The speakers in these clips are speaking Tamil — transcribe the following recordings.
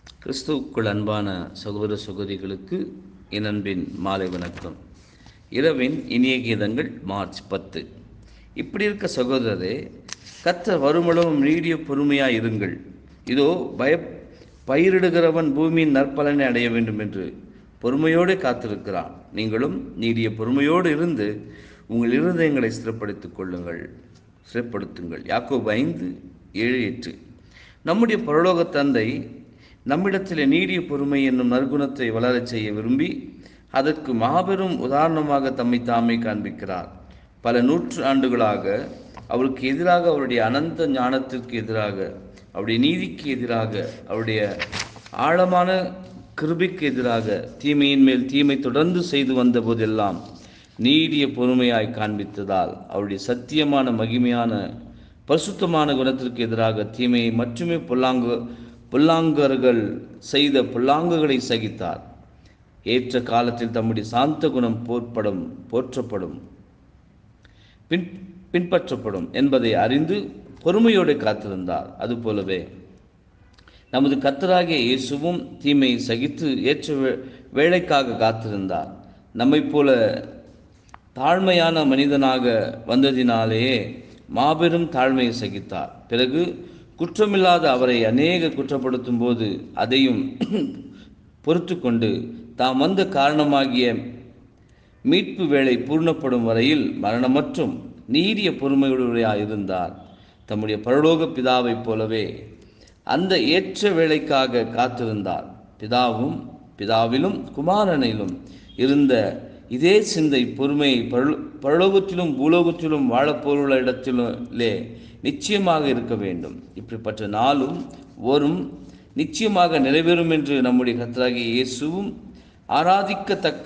கிறிஸ்துவுக்குள் அன்பான சகோதர சகோதரிகளுக்கு என் அன்பின் மாலை வணக்கம் இரவின் இனிய கீதங்கள் மார்ச் பத்து இப்படி இருக்க சகோதரரே கத்தர் வருமளவும் நீடிய பொறுமையாய் இருங்கள் இதோ பய பயிரிடுகிறவன் பூமியின் நற்பலனை அடைய வேண்டும் என்று பொறுமையோடு காத்திருக்கிறான் நீங்களும் நீடிய பொறுமையோடு இருந்து உங்கள் இருதயங்களை ஸ்திரப்படுத்திக் கொள்ளுங்கள் ஸ்திரப்படுத்துங்கள் யாக்கோபு ஐந்து ஏழு எட்டு நம்முடைய பரலோக தந்தை நம்மிடத்தில் நீடிய பொறுமை என்னும் நற்குணத்தை வளரச் செய்ய விரும்பி அதற்கு மாபெரும் உதாரணமாக தம்மை தாமே காண்பிக்கிறார் பல நூற்று ஆண்டுகளாக அவருக்கு எதிராக அவருடைய அனந்த ஞானத்திற்கு எதிராக அவருடைய நீதிக்கு எதிராக அவருடைய ஆழமான கிருபிக்கு எதிராக தீமையின் மேல் தீமை தொடர்ந்து செய்து வந்த போதெல்லாம் நீடிய பொறுமையாய் காண்பித்ததால் அவருடைய சத்தியமான மகிமையான பரிசுத்தமான குணத்திற்கு எதிராக தீமையை மட்டுமே பொல்லாங்கு பொல்லாங்கர்கள் செய்த பொல்லாங்குகளை சகித்தார் ஏற்ற காலத்தில் தம்முடைய சாந்த குணம் போற்படும் போற்றப்படும் பின் பின்பற்றப்படும் என்பதை அறிந்து பொறுமையோடு காத்திருந்தார் அதுபோலவே நமது கத்தராகிய இயேசுவும் தீமையை சகித்து ஏற்ற வே- வேலைக்காக காத்திருந்தார் நம்மைப் போல தாழ்மையான மனிதனாக வந்ததினாலேயே மாபெரும் தாழ்மையை சகித்தார் பிறகு குற்றமில்லாத அவரை அநேக குற்றப்படுத்தும் போது அதையும் பொறுத்து கொண்டு தாம் வந்த காரணமாகிய மீட்பு வேலை பூர்ணப்படும் வரையில் மரணமற்றும் நீடிய பொறுமையுடையவராய் இருந்தார் தம்முடைய பரலோக பிதாவைப் போலவே அந்த ஏற்ற வேலைக்காக காத்திருந்தார் பிதாவும் பிதாவிலும் குமாரனிலும் இருந்த இதே சிந்தை பொறுமை பரலோ- பரலோகத்திலும் பூலோகத்திலும் வாழப்போருள்ள இடத்திலே நிச்சயமாக இருக்க வேண்டும் இப்படிப்பட்ட நாளும் வரும் நிச்சயமாக நிறைவேறும் என்று நம்முடைய கர்த்தராகிய இயேசுவும் ஆராதிக்கத்தக்க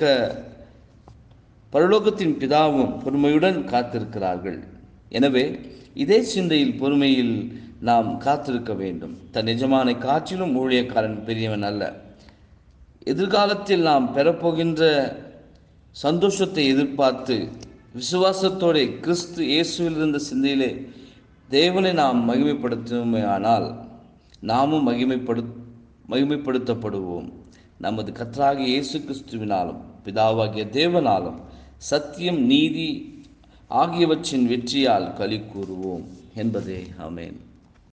பரலோகத்தின் பிதாவும் பொறுமையுடன் காத்திருக்கிறார்கள் எனவே இதே சிந்தையில் பொறுமையில் நாம் காத்திருக்க வேண்டும் தன் எஜமானை காற்றிலும் ஊழியக்காரன் பெரியவன் அல்ல எதிர்காலத்தில் நாம் பெறப்போகின்ற சந்தோஷத்தை எதிர்பார்த்து விசுவாசத்தோടെ கிறிஸ்து இயேசுவில் இருந்த சிந்தையிலே தேவனை நாம் மகிமைப்படுத்துமையானால் நாமும் மகிமைப்படு மகிமைப்படுத்தப்படுவோம் நமது கர்த்தராகிய இயேசு கிறிஸ்துவினாலும் பிதாவாகிய தேவனாலும் சத்தியம் நீதி ஆகியவற்றின் வெற்றியால் களி கூறுவோம் என்பதே ஆமென்